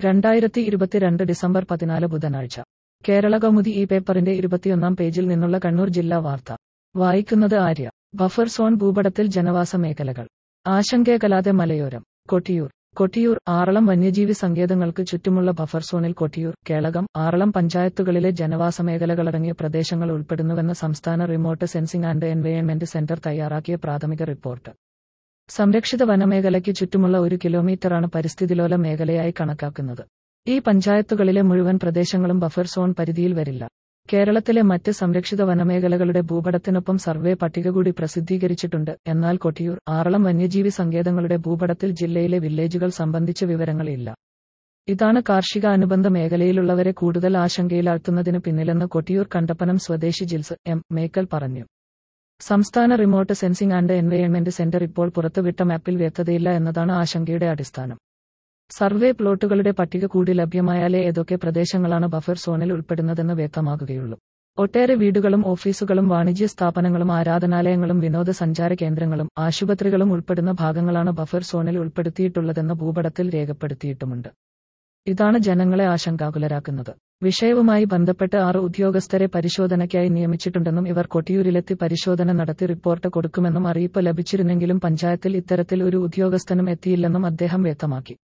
രണ്ടായിരത്തി ഇരുപത്തിരണ്ട് ഡിസംബർ പതിനാല് ബുധനാഴ്ച കേരള കൗമുദി ഈ പേപ്പറിന്റെ ഇരുപത്തിയൊന്നാം പേജിൽ നിന്നുള്ള കണ്ണൂർ ജില്ലാ വാർത്ത വായിക്കുന്നത് ആര്യ ബഫർ സോൺ ഭൂപടത്തിൽ ജനവാസ മേഖലകൾ ആശങ്കയകലാതെ മലയോരം കൊട്ടിയൂർ കൊട്ടിയൂർ ആറളം വന്യജീവി സങ്കേതങ്ങൾക്ക് ചുറ്റുമുള്ള ബഫർ സോണിൽ കൊട്ടിയൂർ കേളകം ആറളം പഞ്ചായത്തുകളിലെ ജനവാസ മേഖലകളടങ്ങിയ പ്രദേശങ്ങൾ ഉൾപ്പെടുന്നുവെന്ന് സംസ്ഥാന remote sensing and environment centre തയ്യാറാക്കിയ പ്രാഥമിക റിപ്പോർട്ട് സംരക്ഷിത വനമേഖലയ്ക്ക് ചുറ്റുമുള്ള ഒരു കിലോമീറ്ററാണ് പരിസ്ഥിതിലോല മേഖലയായി കണക്കാക്കുന്നത് ഈ പഞ്ചായത്തുകളിലെ മുഴുവൻ പ്രദേശങ്ങളും ബഫർ സോൺ പരിധിയിൽ വരില്ല കേരളത്തിലെ മറ്റ് സംരക്ഷിത വനമേഖലകളുടെ ഭൂപടത്തിനൊപ്പം സർവേ പട്ടിക കൂടി പ്രസിദ്ധീകരിച്ചിട്ടുണ്ട് എന്നാൽ കൊട്ടിയൂർ ആറളം വന്യജീവി സങ്കേതങ്ങളുടെ ഭൂപടത്തിൽ ജില്ലയിലെ വില്ലേജുകൾ സംബന്ധിച്ച വിവരങ്ങളില്ല ഇതാണ് കാർഷിക അനുബന്ധ മേഖലയിലുള്ളവരെ കൂടുതൽ ആശങ്കയിലാഴ്ത്തുന്നതിന് പിന്നിലെന്ന് കൊട്ടിയൂർ കണ്ടപ്പനം സ്വദേശി ജിൽസ് എം മേക്കൽ പറഞ്ഞു സംസ്ഥാന remote sensing and environment centre ഇപ്പോൾ പുറത്തുവിട്ട മാപ്പിൽ വ്യക്തതയില്ല എന്നതാണ് ആശങ്കയുടെ അടിസ്ഥാനം സർവേ പ്ലോട്ടുകളുടെ പട്ടിക കൂടി ലഭ്യമായാലേ ഏതൊക്കെ പ്രദേശങ്ങളാണ് ബഫർ സോണിൽ ഉൾപ്പെടുന്നതെന്ന് വ്യക്തമാകുകയുള്ളൂ ഒട്ടേറെ വീടുകളും ഓഫീസുകളും വാണിജ്യ സ്ഥാപനങ്ങളും ആരാധനാലയങ്ങളും വിനോദസഞ്ചാര കേന്ദ്രങ്ങളും ആശുപത്രികളും ഉൾപ്പെടുന്ന ഭാഗങ്ങളാണ് ബഫർ സോണിൽ ഉൾപ്പെടുത്തിയിട്ടുള്ളതെന്ന് ഭൂപടത്തിൽ രേഖപ്പെടുത്തിയിട്ടുമുണ്ട് ഇതാണ് ജനങ്ങളെ ആശങ്കാകുലരാക്കുന്നത് വിഷയവുമായി ബന്ധപ്പെട്ട് ആറ് ഉദ്യോഗസ്ഥരെ പരിശോധനയ്ക്കായി നിയമിച്ചിട്ടുണ്ടെന്നും ഇവർ കൊട്ടിയൂരിലെത്തി പരിശോധന നടത്തി റിപ്പോർട്ട് കൊടുക്കുമെന്നും അറിയിപ്പ് ലഭിച്ചിരുന്നെങ്കിലും പഞ്ചായത്തിൽ ഇത്തരത്തിൽ ഒരു ഉദ്യോഗസ്ഥനും എത്തിയില്ലെന്നും അദ്ദേഹം വ്യക്തമാക്കി